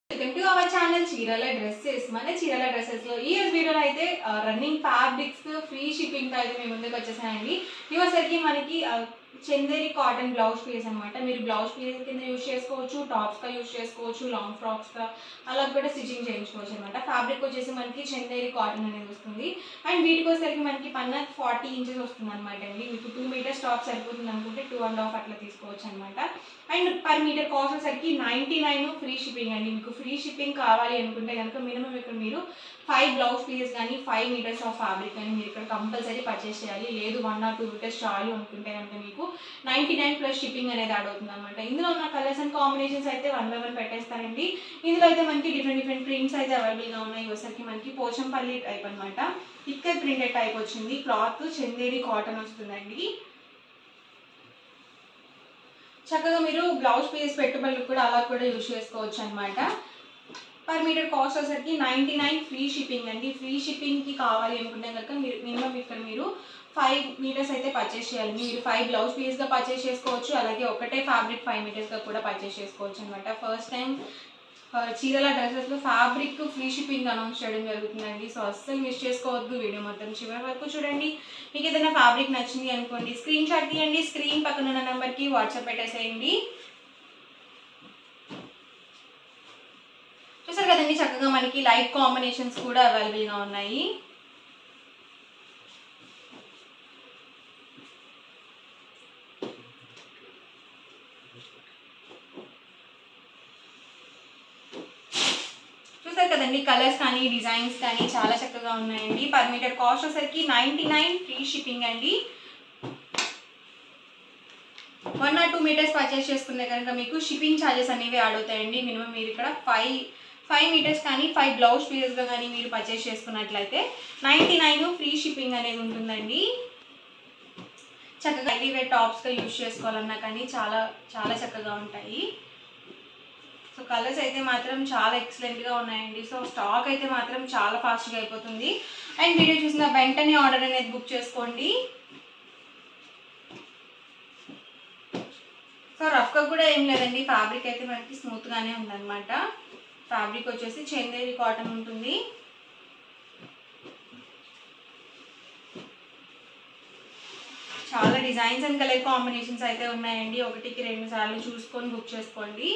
welcome to our channel చీరల dresses మన చీరల డ్రెస్సెస్ లో ఈ రోజు వీడియోలో అయితే రన్నింగ్ ఫ్యాబ్రిక్స్ ఫ్రీ షిప్పింగ్ తో అయితే మేము ముందుకు వచ్చేసాయండి ఇవసరికి మనకి ఆ, చందేరి కాటన్ బ్లౌజ్ పీస్ అన్నమాట మీరు బ్లౌజ్ పీస్ కింద యూజ్ చేసుకోవచ్చు టాప్స్ గా యూజ్ చేసుకోవచ్చు లాంగ్ ఫ్రాక్స్ గా అలా కూడా స్టిచ్చింగ్ చేయించుకోవచ్చు అనమాట ఫ్యాబ్రిక్ వచ్చేసి మనకి చందేరి కాటన్ అనేది వస్తుంది అండ్ వీటికి వచ్చేసరికి మనకి పన్న ఫార్టీ ఇంచెస్ వస్తుంది అనమాట అండి మీకు టూ మీటర్స్ టాప్ సరిపోతుంది అనుకుంటే టూ అండ్ హాఫ్ అట్లా తీసుకోవచ్చు అనమాట అండ్ పర్ మీటర్ కాస్ట్ వచ్చేసరికి నైంటీ నైన్ ఫ్రీ షిప్పింగ్ అండి మీకు ఫ్రీ షిప్పింగ్ కావాలి అనుకుంటే కనుక మినిమం ఇక్కడ మీరు ఫైవ్ బ్లౌజ్ పీసెస్ కానీ ఫైవ్ మీటర్స్ ఆఫ్ ఫ్యాబ్రిక్ కానీ మీరు ఇక్కడ కంపల్సరీ పర్చేస్ చేయాలి లేదు వన్ ఆర్ టూ మీటర్స్ చాలు అనుకుంటే కనుక మీకు నైంటీ నైన్ ప్లస్ షిప్పింగ్ అనేది యాడ్ అవుతుంది అనమాట ఇందులో ఉన్న కలర్స్ అండ్ కాంబినేషన్స్ అయితే వన్ బై వన్ పెట్టేస్తారండి ఇందులో అయితే మనకి డిఫరెంట్ డిఫరెంట్ ప్రింట్స్ అయితే అవైలబుల్గా ఉన్నాయి వచ్చేసరికి మనకి పోచంపల్లి టైప్ అనమాట ఇక్కత్ ప్రింటెడ్ టైప్ వచ్చింది క్లాత్ చందేరి కాటన్ వస్తుందండి చక్కగా మీరు బ్లౌజ్ పీస్ పెట్టుబడులకు కూడా అలా కూడా యూజ్ చేసుకోవచ్చు అనమాట పర్ మీటర్ కాస్ట్ వచ్చేసరికి నైంటీ నైన్ ఫ్రీ షిప్పింగ్ అండి ఫ్రీ షిప్పింగ్కి కావాలి అనుకుంటే కనుక మీరు మినిమం ఇక్కడ మీరు ఫైవ్ మీటర్స్ అయితే పర్చేస్ చేయాలి మీరు ఫైవ్ బ్లౌజ్ పీస్గా పర్చేస్ చేసుకోవచ్చు అలాగే ఒకటే ఫ్యాబ్రిక్ ఫైవ్ మీటర్స్గా కూడా పర్చేస్ చేసుకోవచ్చు అనమాట ఫస్ట్ టైం చీరల డ్రెస్సెస్లో ఫ్యాబ్రిక్ ఫ్రీ షిప్పింగ్ అనౌన్స్ చేయడం జరుగుతుందండి సో అస్సలు మిస్ చేసుకోవద్దు వీడియో మొత్తం చివరి వరకు చూడండి మీకు ఏదైనా ఫ్యాబ్రిక్ నచ్చింది అనుకోండి స్క్రీన్ షాట్ తీయండి స్క్రీన్ పక్కన ఉన్న నెంబర్కి వాట్సాప్ పెట్టేసేయండి చూసారు కదండి చక్కగా మనకి లైట్ కాంబినేషన్స్ కూడా అవైలబుల్గా ఉన్నాయి చూసారు కదండి కలర్స్ కానీ డిజైన్స్ కానీ చాలా చక్కగా ఉన్నాయండి పర్ మీటర్ కాస్ట్ వచ్చేసరికి నైంటీ నైన్ ఫ్రీ షిప్పింగ్ అండి one or two metres purchase చేసుకుంటే కనుక మీకు షిప్పింగ్ ఛార్జెస్ అనేవి యాడ్ అవుతాయండి మినిమం మీరు ఇక్కడ ఫైవ్ ఫైవ్ మీటర్స్ కానీ ఫైవ్ బ్లౌజ్ పీసెస్గా కానీ మీరు పర్చేస్ చేసుకున్నట్లయితే నైంటీ నైన్ ఫ్రీ షిప్పింగ్ అనేది ఉంటుందండి చక్కగా డైలీ వేర్ టాప్స్గా యూజ్ చేసుకోవాలన్నా కానీ చాలా చాలా చక్కగా ఉంటాయి సో కలర్స్ అయితే మాత్రం చాలా ఎక్సలెంట్గా ఉన్నాయండి సో స్టాక్ అయితే మాత్రం చాలా ఫాస్ట్గా అయిపోతుంది అండ్ వీడియో చూసిన వెంటనే ఆర్డర్ అనేది బుక్ చేసుకోండి సో రఫ్గా కూడా ఏం లేదండి ఫ్యాబ్రిక్ అయితే మనకి స్మూత్గానే ఉందన్నమాట ఫ్యాబ్రిక్ వచ్చేసి చందేరి కాటన్ ఉంటుంది చాలా డిజైన్స్ అండ్ కలర్ కాంబినేషన్స్ అయితే ఉన్నాయండి ఒకటికి రెండు సార్లు చూసుకొని బుక్ చేసుకోండి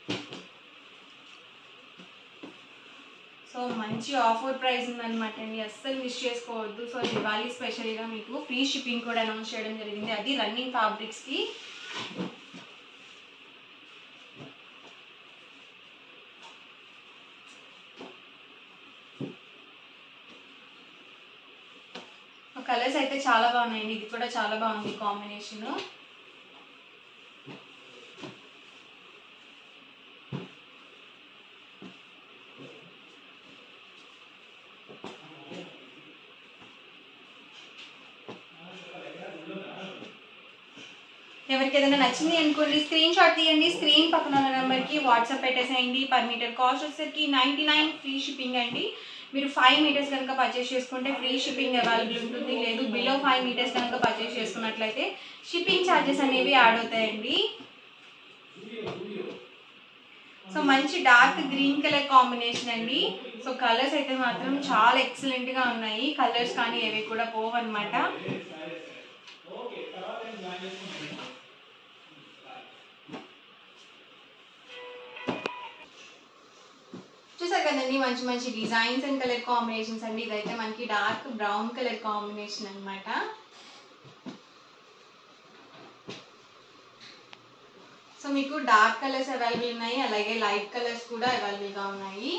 సో మంచి ఆఫర్ ప్రైస్ ఉందన్నమాట అండి అస్సలు మిస్ చేసుకోవద్దు సో దివాళీ స్పెషల్గా మీకు ఫ్రీ షిప్పింగ్ కూడా అనౌన్స్ చేయడం జరిగింది అది రన్నింగ్ ఫ్యాబ్రిక్స్కి కలర్స్ అయితే చాలా బాగున్నాయండి ఇది కూడా చాలా బాగుంది కాంబినేషన్ ఎవరికి ఏదైనా నచ్చింది అనుకోండి స్క్రీన్ షాట్ తీయండి స్క్రీన్ పక్కన ఉన్న నెంబర్కి వాట్సాప్ పెట్టేసేయండి పర్ మీటర్ కాస్ట్ వచ్చేసరికి నైంటీ నైన్ ఫ్రీ షిప్పింగ్ అండి మీరు ఫైవ్ మీటర్స్ కనుక పర్చేస్ చేసుకుంటే ఫ్రీ షిప్పింగ్ అవైలబుల్ ఉంటుంది లేదు బిలో ఫైవ్ మీటర్స్ కనుక పర్చేస్ చేసుకున్నట్లయితే షిప్పింగ్ ఛార్జెస్ అనేవి యాడ్ అవుతాయండి సో మంచి డార్క్ గ్రీన్ కలర్ కాంబినేషన్ అండి సో కలర్స్ అయితే మాత్రం చాలా ఎక్సలెంట్గా ఉన్నాయి కలర్స్ కానీ ఏవి కూడా పోవన్నమాట చూసారు కదండి మంచి మంచి డిజైన్స్ అండ్ కలర్ కాంబినేషన్స్ అండి ఇదైతే మనకి డార్క్ బ్రౌన్ కలర్ కాంబినేషన్ అన్నమాట సో మీకు డార్క్ కలర్స్ అవైలబుల్ ఉన్నాయి అలాగే లైట్ కలర్స్ కూడా అవైలబుల్గా ఉన్నాయి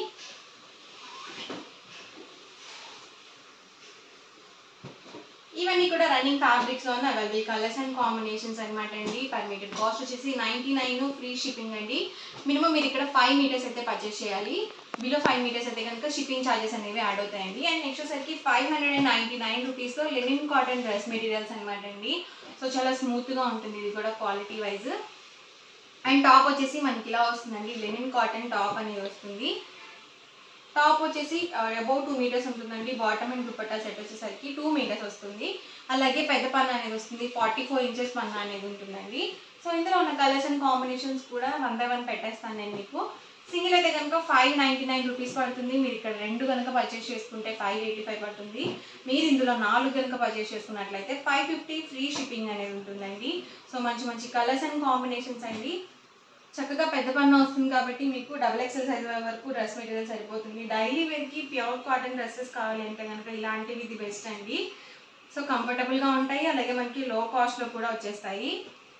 ఇవన్నీ కూడా రన్నింగ్ ఫ్యాబ్రిక్స్ లో అవైలబుల్ కలర్స్ అండ్ కాంబినేషన్స్ అనమాట అండి పర్ మీటర్ కాస్ట్ వచ్చేసి నైంటీ నైన్ ఫ్రీ షిప్పింగ్ అండి మినిమం మీరు ఇక్కడ ఫైవ్ మీటర్స్ అయితే పర్చేస్ చేయాలి బిలో ఫైవ్ మీటర్స్ అయితే కనుక షిప్పింగ్ ఛార్జెస్ అనేవి యాడ్ అవుతాయండి అండ్ నెక్స్ట్ వచ్చేసరికి five hundred and ninety nine రూపీస్లో లెనిన్ కాటన్ డ్రెస్ మెటీరియల్స్ అనమాట అండి సో చాలా స్మూత్గా ఉంటుంది ఇది కూడా క్వాలిటీ వైజ్ అండ్ టాప్ వచ్చేసి మనకి ఇలా వస్తుందండి లెనిన్ కాటన్ టాప్ అనేది వస్తుంది టాప్ వచ్చేసి అబౌట్ టూ మీటర్స్ ఉంటుందండి బాటమ్ అండ్ దుపట్టా సెట్ వచ్చేసరికి టూ మీటర్స్ వస్తుంది అలాగే పెద్ద పన్ను అనేది వస్తుంది ఫార్టీ ఫోర్ ఇంచెస్ పన్ను అనేది ఉంటుందండి సో ఇందులో ఉన్న కలర్స్ అండ్ కాంబినేషన్స్ కూడా వన్ బై వన్ పెట్టేస్తాను నేను మీకు సింగిల్ అయితే కనుక ఫైవ్ నైంటీ నైన్ రూపీస్ పడుతుంది మీరు ఇక్కడ రెండు కనుక పర్చేస్ చేసుకుంటే ఫైవ్ ఎయిటీ ఫైవ్ పడుతుంది మీరు ఇందులో నాలుగు కనుక పర్చేస్ చేసుకున్నట్లయితే ఫైవ్ ఫిఫ్టీ ఫ్రీ షిప్పింగ్ అనేది ఉంటుందండి సో మంచి మంచి కలర్స్ అండ్ కాంబినేషన్స్ అండి చక్కగా పెద్ద పన్ను వస్తుంది కాబట్టి మీకు డబుల్ ఎక్సెల్ సైజ్ వరకు డ్రెస్ మెటీరియల్ సరిపోతుంది డైలీ వేర్కి ప్యూర్ కాటన్ డ్రెస్సెస్ కావాలి అంటే కనుక ఇలాంటివి ఇది బెస్ట్ అండి సో కంఫర్టబుల్గా ఉంటాయి అలాగే మనకి లో కాస్ట్లో కూడా వచ్చేస్తాయి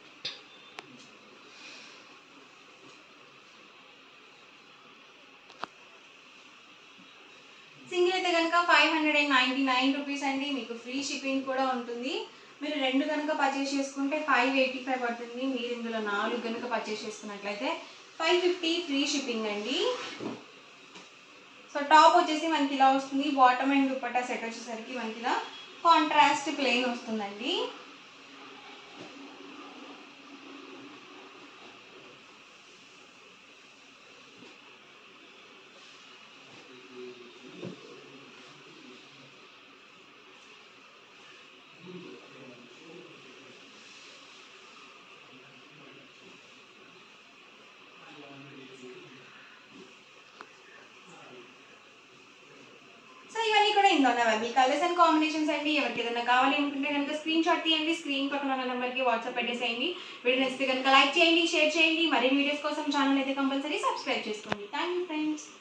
సింగిల్ అయితే కనుక five hundred and ninety nine rupees అండి మీకు ఫ్రీ షిప్పింగ్ కూడా ఉంటుంది మీరు రెండు కనుక పర్చేస్ చేసుకుంటే ఫైవ్ ఎయిటీ ఫైవ్ పడుతుంది మీరు ఇందులో నాలుగు కనుక పర్చేస్ చేసుకున్నట్లయితే ఫైవ్ ఫిఫ్టీ ఫ్రీ షిప్పింగ్ అండి సో టాప్ వచ్చేసి మనకి ఇలా వస్తుంది బాటమ్ అండ్ దుపట్టా సెట్ వచ్చేసరికి మనకి ఇలా కాంట్రాస్ట్ ప్లెయిన్ వస్తుందండి సో ఇవన్నీ కూడా ఇందులో ఉన్నవి మీ కలర్స్ అండ్ కాంబినేషన్స్ అండి ఎవరికి ఏదైనా కావాలి అనుకుంటే కనుక స్క్రీన్ షాట్ తీయండి స్క్రీన్ పక్కన ఉన్న నెంబర్కి వాట్సాప్ పెట్టేసేయండి వీడియో నచ్చితే కనుక లైక్ చేయండి షేర్ చేయండి మరిన్ని వీడియోస్ కోసం ఛానల్ అయితే కంపల్సరీ సబ్స్క్రైబ్ చేసుకోండి థ్యాంక్ యూ ఫ్రెండ్స్